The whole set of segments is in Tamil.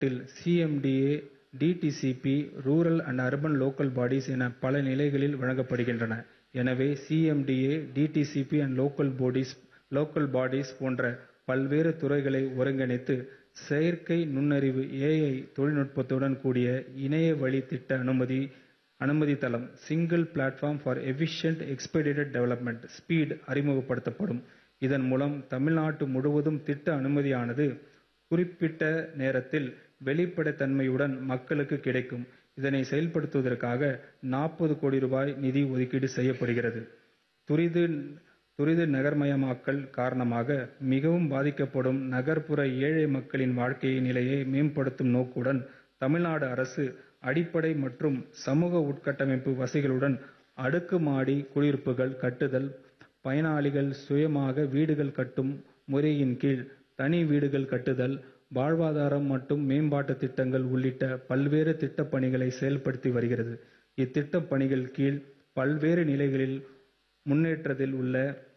தமிழ்நாட்டில் CMDA, DTCP, rural and urban local bodies என பல நிலைகளில் வழங்கப்படுகின்றன. எனவே CMDA, DTCP and local bodies போன்ற பல்வேறு துறைகளை ஒருங்கிணைத்து செயற்கை நுண்ணறிவு ஏஐ தொழில்நுட்பத்துடன் கூடிய இணையவழி திட்ட அனுமதி தளம் single platform for efficient expedited development speed அறிமுகப்படுத்தப்படும். இதன் மூலம் தமிழ்நாடு முழுவதும் திட்ட அனுமதியானது குறிப்பிட்ட நேரத்தில் வெளிப்படைத்தன்மையுடன் மக்களுக்கு கிடைக்கும். இதனை செயல்படுத்துவதற்காக நாற்பது கோடி ரூபாய் நிதி ஒதுக்கீடு செய்யப்படுகிறது. துரித நகர்மயமாக்கல் காரணமாக மிகவும் பாதிக்கப்படும் நகர்ப்புற ஏழை மக்களின் வாழ்க்கை நிலையை மேம்படுத்தும் நோக்குடன் தமிழ்நாடு அரசு அடிப்படை மற்றும் சமூக உட்கட்டமைப்பு வசதிகளுடன் அடுக்குமாடி குடியிருப்புகள் கட்டுதல், பயனாளிகள் சுயமாக வீடுகள் கட்டும் முறையின் கீழ் தனி வீடுகள் கட்டுதல், வாழ்வாதாரம் மற்றும் மேம்பாட்டு திட்டங்கள் உள்ளிட்ட பல்வேறு திட்டப் பணிகளை செயல்படுத்தி வருகிறது. இத்திட்டப் பணிகள் கீழ் பல்வேறு நிலைகளில் முன்னேற்றத்தில் உள்ள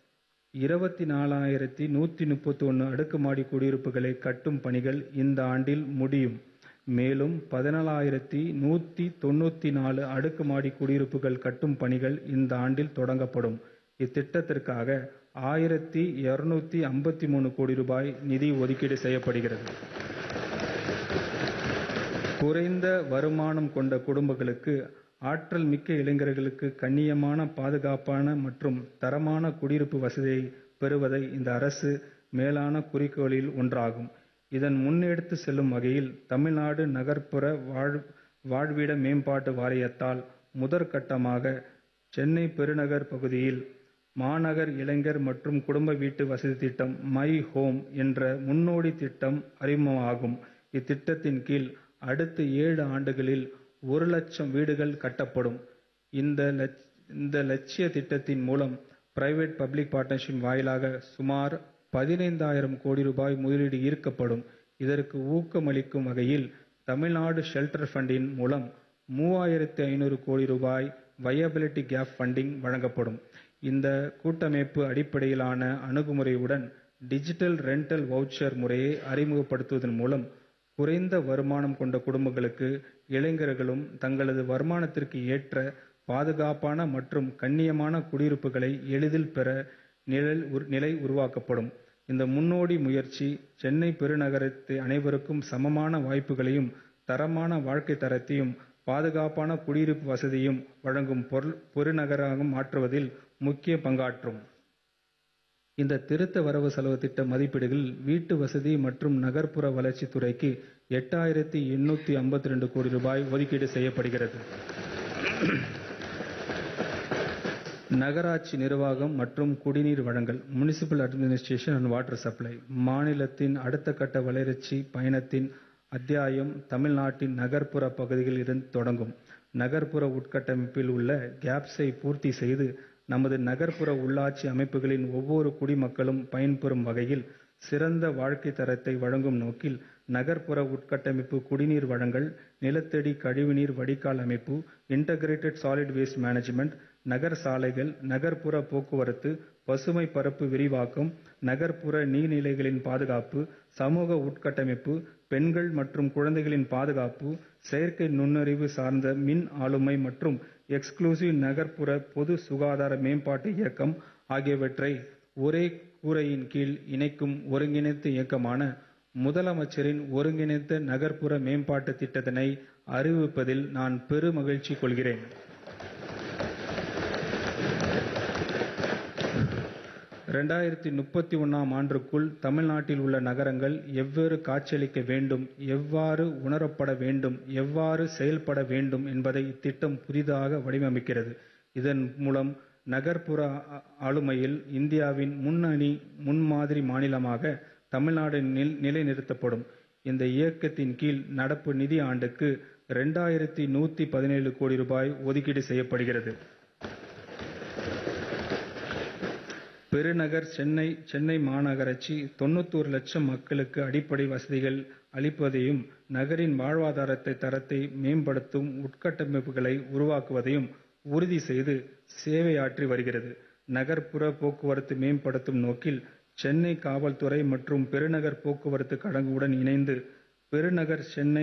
இருபத்திநாலாயிரத்து அடுக்குமாடி குடியிருப்புகளை கட்டும் பணிகள் இந்த ஆண்டில் முடியும். மேலும் பதினாலாயிரத்து அடுக்குமாடி குடியிருப்புகள் கட்டும் பணிகள் இந்த ஆண்டில் தொடங்கப்படும். இத்திட்டத்திற்காக ஆயிரத்து கோடி ரூபாய் நிதி ஒதுக்கீடு செய்யப்படுகிறது. குறைந்த வருமானம் கொண்ட குடும்பங்களுக்கு ஆற்றல் மிக்க இளைஞர்களுக்கு கண்ணியமான, பாதுகாப்பான மற்றும் தரமான குடியிருப்பு வசதியை பெறுவதே இந்த அரசின் மேலான குறிக்கோளில் ஒன்றாகும். இதனை முன்னெடுத்து செல்லும் வகையில் தமிழ்நாடு நகர்ப்புற வாழ்விட மேம்பாட்டு வாரியத்தால் முதற்கட்டமாக சென்னை பெருநகர் பகுதியில் மாநகர் இளைஞர் மற்றும் குடும்ப வீட்டு வசதி திட்டம் மை ஹோம் என்ற முன்னோடி திட்டம் அறிமுகமாகும். இத்திட்டத்தின் கீழ் அடுத்த ஏழு ஆண்டுகளில் ஒரு லட்சம் வீடுகள் கட்டப்படும். இந்த லட்சிய திட்டத்தின் மூலம் பிரைவேட் பப்ளிக் பார்ட்னர்ஷிப் வாயிலாக சுமார் பதினைந்தாயிரம் கோடி ரூபாய் முதலீடு ஈர்க்கப்படும். இதற்கு ஊக்கமளிக்கும் வகையில் தமிழ்நாடு ஷெல்டர் ஃபண்டின் மூலம் மூவாயிரத்து ஐந்நூறு கோடி ரூபாய் வயபிலிட்டி கேப் ஃபண்டிங் வழங்கப்படும். இந்த கூட்டமைப்பு அடிப்படையிலான அணுகுமுறையுடன் டிஜிட்டல் ரென்டல் வவுச்சர் முறையை அறிமுகப்படுத்துவதன் மூலம் குறைந்த வருமானம் கொண்ட குடும்பங்களும், இளைஞர்களும் தங்களது வருமானத்திற்கு ஏற்ற பாதுகாப்பான மற்றும் கண்ணியமான குடியிருப்புகளை எளிதில் பெறும் நிலை உருவாக்கப்படும். இந்த முன்னோடி முயற்சி சென்னை பெருநகரத்தை அனைவருக்கும் சமமான வாய்ப்புகளையும், தரமான வாழ்க்கை தரத்தையும், பாதுகாப்பான குடியிருப்பு வசதியையும் வழங்கும் பெருநகராக மாற்றுவதில் முக்கிய பங்காற்றும். இந்த திருத்த வரவு செலவு திட்ட மதிப்பீடுகளில் வீட்டு வசதி மற்றும் நகர்ப்புற வளர்ச்சி துறைக்கு எட்டாயிரத்து கோடி ரூபாய் ஒதுக்கீடு செய்யப்படுகிறது. நகராட்சி நிர்வாகம் மற்றும் குடிநீர் வழங்கல் municipal administration and water supply மாநிலத்தின் அடுத்த கட்ட வளர்ச்சி பயணத்தின் அத்தியாயம் தமிழ்நாட்டின் நகர்ப்புற பகுதிகளில் இருந்து தொடங்கும். நகர்ப்புற உட்கட்டமைப்பில் உள்ள கேப்ஸை பூர்த்தி செய்து நமது நகர்ப்புற உள்ளாட்சி அமைப்புகளின் ஒவ்வொரு குடிமக்களும் பயன்பெறும் வகையில் சிறந்த வாழ்க்கை தரத்தை வழங்கும் நோக்கில் நகர்ப்புற உட்கட்டமைப்பு, குடிநீர் வழங்கல், நிலத்தடி கழிவுநீர் வடிகால் அமைப்பு, இன்டகிரேட்டட் சாலிட் வேஸ்ட் மேனேஜ்மென்ட், நகர சாலைகள், நகர்ப்புற போக்குவரத்து, பசுமை பரப்பு விரிவாக்கம், நகர்ப்புற நீர்நிலைகளின் பாதுகாப்பு, சமூக உட்கட்டமைப்பு, பெண்கள் மற்றும் குழந்தைகளின் பாதுகாப்பு, செயற்கை நுண்ணறிவு சார்ந்த மின் ஆளுமை மற்றும் எக்ஸ்குளூசிவ் நகர்ப்புற பொது சுகாதார மேம்பாட்டு இயக்கம் ஆகியவற்றை ஒரே கூரையின் கீழ் இணைக்கும் ஒருங்கிணைந்த இயக்கமான முதலமைச்சரின் ஒருங்கிணைந்த நகர்ப்புற மேம்பாட்டு திட்டத்தினை அறிவிப்பதில் நான் பெருமகிழ்ச்சி கொள்கிறேன். ஆம் ஆண்டிற்குள் தமிழ்நாட்டில் உள்ள நகரங்கள் எவ்வாறு காட்சியளிக்க வேண்டும், எவ்வாறு உணரப்பட வேண்டும், எவ்வாறு செயல்பட வேண்டும் என்பதை இத்திட்டம் புதிதாக வடிவமைக்கிறது. இதன் மூலம் நகர்ப்புற ஆளுமையில் இந்தியாவின் முன்மாதிரி மாநிலமாக தமிழ்நாடு நிலைநிறுத்தப்படும். இந்த இயக்கத்தின் கீழ் நடப்பு நிதி ஆண்டுக்கு இரண்டாயிரத்து கோடி ரூபாய் ஒதுக்கீடு செய்யப்படுகிறது. பெருநகர் சென்னை மாநகராட்சி லட்சம் மக்களுக்கு அடிப்படை வசதிகள் அளிப்பதையும், நகரின் வாழ்வாதார தரத்தை மேம்படுத்தும் உட்கட்டமைப்புகளை உருவாக்குவதையும் உறுதி செய்து சேவையாற்றி வருகிறது. நகர்ப்புற போக்குவரத்தை மேம்படுத்தும் நோக்கில் சென்னை காவல்துறை மற்றும் பெருநகர போக்குவரத்து கழகங்களுடன் இணைந்து பெருநகர் சென்னை